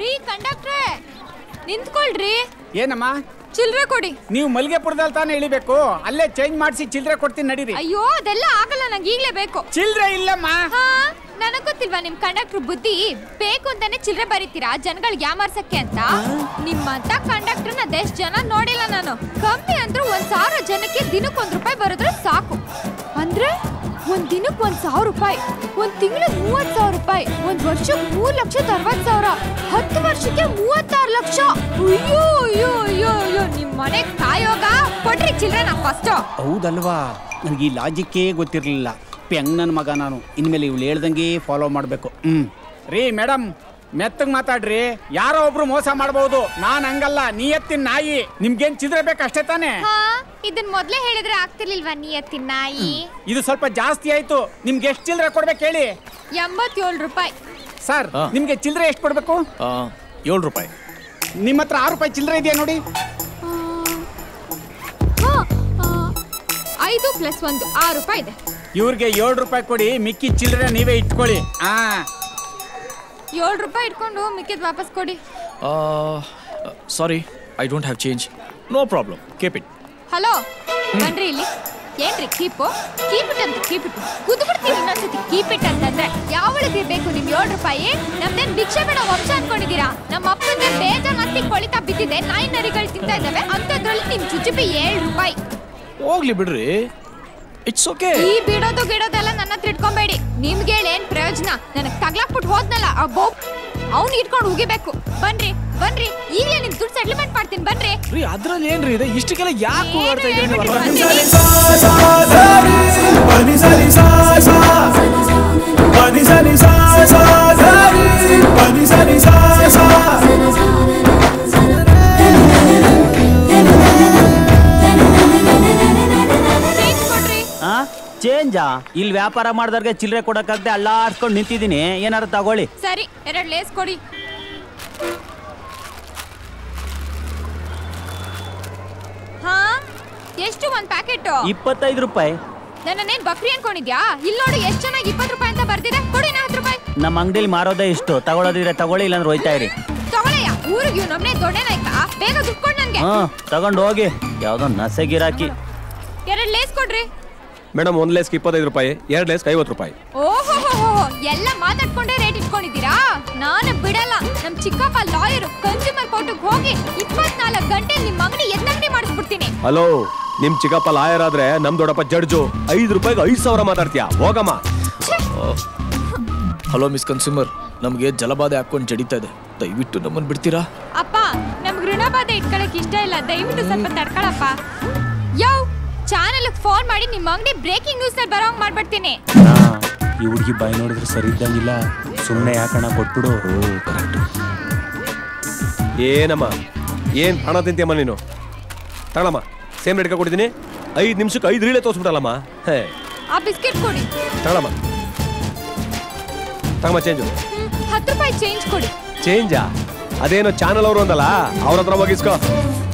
ರೀ ಕಂಡಕ್ಟ್ರೆ ನಿಂತ್ಕೊಳ್ರಿ ಏನಮ್ಮ ಚಿಲ್ರೆ ಕೊಡಿ ನೀವು ಮಲ್ಗೆಪುರದಲ್ಲಿ ತಾನೇ ಇಳಿಬೇಕು ಅಲ್ಲೇ ಚೇಂಜ್ ಮಾಡಿಸಿ ಚಿಲ್ಲರೆ ಕೊಡ್ತೀನಿ ನಡೀರಿ ಅಯ್ಯೋ ಅದೆಲ್ಲ ಆಗಲ್ಲ ನಂಗೆ ಈಗ್ಲೇ ಬೇಕು ಚಿಲ್ಲರೆ ಇಲ್ಲಮ್ಮ ಹಾ ನನಗ್ ಗೊತ್ತಿಲ್ವಾ ನಿಮ್ ಕಂಡಕ್ಟರ್ ಬುದ್ಧಿ ಬೇಕು ಅಂತಾನೆ ಚಿಲ್ರೆ ಬರೀತೀರಾ ಜನಗಳಿಗೆ ಯಾಮಾರ್ಸಕ್ಕೆ ಅಂತ ನಿಮ್ಮಂತ ಕಂಡಕ್ಟರ್ನ ಅದೆಷ್ಟ್ ಜನ ನೋಡಿಲ್ಲ ನಾನು ಕಮ್ಮಿ ಅಂದ್ರೂ ಒಂದ್ ಸಾವಿರ ಜನಕ್ಕೆ ದಿನಕ್ಕೆ ಒಂದ್ ರೂಪಾಯಿ ಬರೋದ್ರೆ ಸಾಕು ಅಂದ್ರೆ ಒಂದ್ ದಿನಕ್ಕೆ ಒಂದ್ ಸಾವಿರ ರೂಪಾಯಿ ಒಂದ್ ತಿಂಗಳಿಗೆ ಮೂವತ್ ಸಾವಿರ ರೂಪಾಯಿ ಒಂದ್ ವರ್ಷಕ್ಕೆ ಮೂರ್ ಲಕ್ಷದ ಅರವತ್ ಸಾವಿರ ಹತ್ತು ವರ್ಷಕ್ಕೆ ಮೂವತ್ತಾರು ಲಕ್ಷ ಅಯ್ಯೋ ಅಯ್ಯೋ ಅಯ್ಯೋ ಅಯ್ಯೋ ನಿಮ್ ಮನೆ ಕಾಯೋಗ ಕೊಡ್ರಿ ಚಿಲ್ರೆ ನಾ ಫಸ್ಟ್ ಹೌದಲ್ವಾ ನನಗೆ ಈ ಲಾಜಿಕ್ಕೇ ಗೊತ್ತಿರಲಿಲ್ಲ ಪೆಂಗ್ ನನ್ನ ಮಗ ನಾನು ಇನ್ಮೇಲೆ ಇವಳು ಹೇಳ್ದಂಗೆ ಫಾಲೋ ಮಾಡಬೇಕು ಹ್ಮ್ ರೀ ಮೇಡಮ್ ಮೆತ್ತಗ್ ಮಾತಾಡ್ರಿ ಯಾರೋ ಒಬ್ರು ಮೋಸ ಮಾಡಬಹುದು ನಾನ್ ಹಂಗಲ್ಲ ನೀ ಎತ್ತಿನ ನಾಯಿ ನಿಮ್ಗೇನ್ ಚಿದ್ರೆ ಬೇಕಷ್ಟೇ ತಾನೇ ಹಾ ಇದನ್ ಮೊದ್ಲೇ ಹೇಳಿದ್ರೆ ಆಗ್ತಿರ್ಲಿಲ್ವಾ ನಿಯತ್ತಿನ ನಾಯಿ ಇದು ಸ್ವಲ್ಪ ಜಾಸ್ತಿ ಆಯ್ತು ನಿಮ್ಗೆ ಎಷ್ಟು ಚಿಲ್ಲರೆ ಕೊಡ್ಬೇಕು ಹೇಳಿ ಎಂಬತ್ತೇಳು ರೂಪಾಯಿ ಸರ್ ಹಾ. ನಿಮ್ಗೆ ಚಿಲ್ಲರೆ ಎಷ್ಟು ಕೊಡ್ಬೇಕು ಏಳು ರೂಪಾಯಿ ನಿಮ್ಮ ಹತ್ರ ಆರು ರೂಪಾಯಿ ಚಿಲ್ಲರೆ ಇದೆಯಾ ನೋಡಿ ಹಾ, ಆ, ಐದು ಪ್ಲಸ್ ಒಂದು ಆರು ರೂಪಾಯಿ ಇದೆ ಇವ್ರಿಗೆ ಏಳು ರೂಪಾಯಿ ಕೊಡಿ ಮಿಕ್ಕಿ ಚಿಲ್ಲರೆ ನೀವೇ ಇಟ್ಕೊಳ್ಳಿ ಆ ಏಳು ರೂಪಾಯಿ ಇಟ್ಕೊಂಡು ಮಿಕ್ಕಿದ್ ವಾಪಸ್ ಕೊಡಿ sorry I don't have change no problem keep it hello ಬನ್ರಿ ಇಲ್ಲಿ ಏನ್ರಿ ಕೀಪು ಕೀಪ್ ಇಟ್ ಅಂತ ಕೀಪ್ ಇಟ್ ಕುದ್ಬಿಡ್ತೀನಿ ಇನ್ನೊಂದ್ಸತಿ ಕೀಪ್ ಇಟ್ ಅಂತಂದ್ರೆ ಯಾವಳಿಗೆ ಬೇಕು ನಿಮ್ ಏಳು ರೂಪಾಯಿ ನಮ್ದೇನ್ ಭಿಕ್ಷೆ ಬೇಡ ವಂಶ ಅನ್ಕೊಂಡಿದೀರಾ ನಮ್ಮ ಅಪ್ಪಂದೆ ಬೇಜಾನ್ ಹತ್ತಿ ಕೊಳಿತಾ ಬಿದ್ದಿದೆ ನಾಯಿ ನರಿಗಳು ತಿಂತಾ ಇದ್ದಾವೆ ಅಂತದ್ರಲ್ಲಿ ನಿಮ್ ಚುಚುಪಿ ಏಳು ರೂಪಾಯಿ ಹೋಗ್ಲಿ ಬಿಡ್ರಿ ಇಟ್ಸ್ ಓಕೆ ಈ ಬಿಡೋದು ಗಿಡೋದೆಲ್ಲ ನನ್ನ ಹತ್ರ ಇಟ್ಕೊಂಬೇಡಿ ನಿಮ್ಗೆ ಹೇಳಿ ಏನ್ ಪ್ರಯೋಜನ ನನಗ್ ತಗ್ಲಾಕ್ಬಿಟ್ಟು ಹೋದ್ನಲ್ಲ ಅಬ್ಬೋ ಅವ್ನು ಇಟ್ಕೊಂಡು ಉಗಿಬೇಕು ಬನ್ರಿ ಬನ್ರಿ ಈಗಲೇ ನಿಮ್ ದುಡ್ಡು ಸೆಟ್ಲ್ಮೆಂಟ್ ಮಾಡ್ತೀನಿ ಬನ್ರಿ ರೀ ಅದ್ರಲ್ಲಿ ಏನ್ರಿ ಇದೆ ಇಷ್ಟಕ್ಕೆಲ್ಲ ಯಾಕೆ ಓಡಾಡ್ತಾ ಏನು ಇದ್ದೀರಿ ನೀವು? ಹೇಳ್ಬಿಟ್ಟು ಬನ್ನಿ. change ಕೊಡ್ರಿ ಆ ಚೇಂಜಾ ಇಲ್ಲಿ ವ್ಯಾಪಾರ ಮಾಡಿದವ್ರಿಗೆ ಚಿಲ್ಲರೆ ಕೊಡಕ್ಕಾಗದೆ ಅಲ್ಲಾಡ್ಸ್ಕೊಂಡು ನಿಂತಿದ್ದೀನಿ ಏನಾರು ತಗೊಳ್ಳಿ ಸರಿ ಎರಡ್ ಲೇಸ್ ಕೊಡಿ ಹಾ ಎಷ್ಟು ಒಂದ್ ಪ್ಯಾಕೆಟ್ ಇಪ್ಪತ್ತೈದು ರೂಪಾಯಿ ನನ್ನೇನ್ ಬಕ್ರಿ ಅನ್ಕೊಂಡಿದ್ಯಾ ಇಲ್ಲಿ ನೋಡು ಎಷ್ಟ್ ಚೆನ್ನಾಗಿ ಇಪ್ಪತ್ತು ರೂಪಾಯಿ ಅಂತ ಬರ್ದಿದೆ ಕೊಡಿ ನಾ ಹತ್ತು ರೂಪಾಯಿ ನಮ್ಮ ಅಂಗಡಿಲಿ ಮಾರೋದೇ ಇಷ್ಟು ತಗೊಳ್ಳೋದಿದ್ರೆ ತಗೊಳ್ಳಿ ಇಲ್ಲಾಂದ್ರೆ ಹೋಯ್ತಾ ಇರಿ ತಗೊಳಯ್ಯ ಊರಿಗೆ ಇವ್ ನಮ್ನೆ ದೊಡ್ಡೇನಾಯ್ತಾ ಬೇಗ ದುಡ್ಡು ಕೊಡ್ ನನ್ಗೆ ಹ್ಞೂ ತಗೊಂಡು ಹೋಗಿ ಯಾವುದೋ ನಸೆ ಗಿರಾಕಿ ಎರಡ್ ಲೇಸ್ ಕೊಡ್ರಿ ಮೇಡಮ್ ಒಂದ್ ಲೇಸ್ಗೆ ಇಪ್ಪತ್ತೈದು ರೂಪಾಯಿ ಎರಡು ಲೇಸ್ಗೆ ಐವತ್ತು ರೂಪಾಯಿ ಓಹೋ ಎಲ್ಲ ಮಾತಾಡ್ಕೊಂಡೇ ರೇಟ್ ಇಟ್ಕೊಂಡಿದ್ದೀರಾ ನಾನು ಬಿಡಲ್ಲ ನಮ್ ಚಿಕ್ಕಪ್ಪ ಲಾಯರ್ ಕನ್ಸ್ಯೂಮರ್ ಕೋರ್ಟ್ಗೆ ಹೋಗಿ ಇಪ್ಪತ್ನಾಲ್ಕು ಗಂಟೆ ನಿಮ್ ಅಂಗಡಿ ಎತ್ತಂಗಡಿ ಮಾಡಿಸ್ಬಿಡ್ತೀನಿ ಹಲೋ ನಿಮ್ ಚಿಕ್ಕಪ್ಪ ಲಾಯರ್ ಆದ್ರೆ ನಮ್ ದೊಡ್ಡಪ್ಪ ಜಡ್ಜು ಐದು ರೂಪಾಯಿಗೆ ಐದು ಸಾವಿರ ಮಾತಾಡ್ತೀಯಾ ಹೋಗಮ್ಮ ಹಲೋ ಮಿಸ್ ಕನ್ಸ್ಯೂಮರ್ ನಮಗೆ ಜಲಬಾಧೆ ಹಾಕೊಂಡು ಜಡಿತಾ ಇದೆ ದಯವಿಟ್ಟು ನಮ್ಮನ್ನು ಬಿಡ್ತೀರಾ ಅಪ್ಪ ನಮ್ಗೆ ಋಣಬಾಧೆ ಇಟ್ಕೊಳಕ್ ಇಷ್ಟ ಇಲ್ಲ ದಯವಿಟ್ಟು ಸ್ವಲ್ಪ ತಡ್ಕೊಳಪ್ಪ ಯೋ ಚಾನಲ್ ಫೋನ್ ಮಾಡಿ ನಿಮ್ಮ ಅಂಗಡಿ ಬ್ರೇಕಿಂಗ್ ನ್ಯೂಸ್ ನಲ್ಲಿ ಬರೋಂಗ್ ಮಾಡ್ಬಿಡ್ತೀನಿ ಈ ಹುಡುಗಿ ಬಾಯಿ ನೋಡಿದ್ರೆ ಸರಿ ಇದ್ದಂಗಿಲ್ಲ ಸುಮ್ಮನೆ ಯಾಕಣ ಕೊಟ್ಬಿಡು ಏನಮ್ಮ ಏನ್ ಹಣ ತಿಂತೀಯಮ್ಮ ನೀನು ತಗೊಳಮ್ಮ ಸೇಮ್ ರೇಟ್ಗೆ ಕೊಟ್ಟಿದ್ದೀನಿ ಐದು ನಿಮಿಷಕ್ಕೆ ಐದು ರೀಳೆ ತೋರಿಸ್ಬಿಟ್ಟಲ್ಲಮ್ಮ ಹೇ ಆ ಬಿಸ್ಕೆಟ್ ಕೊಡಿ ತಗೊಳಮ್ಮ ತಗೊಮ್ಮ ಚೇಂಜು ಹ್ಮ್, ಹತ್ತು ರೂಪಾಯಿ ಚೇಂಜ್ ಕೊಡಿ ಚೇಂಜಾ ಅದೇನೋ ಚಾನಲ್ ಅವರು ಅಂದಲ್ಲ ಅವ್ರ ಹತ್ರ ಹೋಗಿಸ್ಕೋ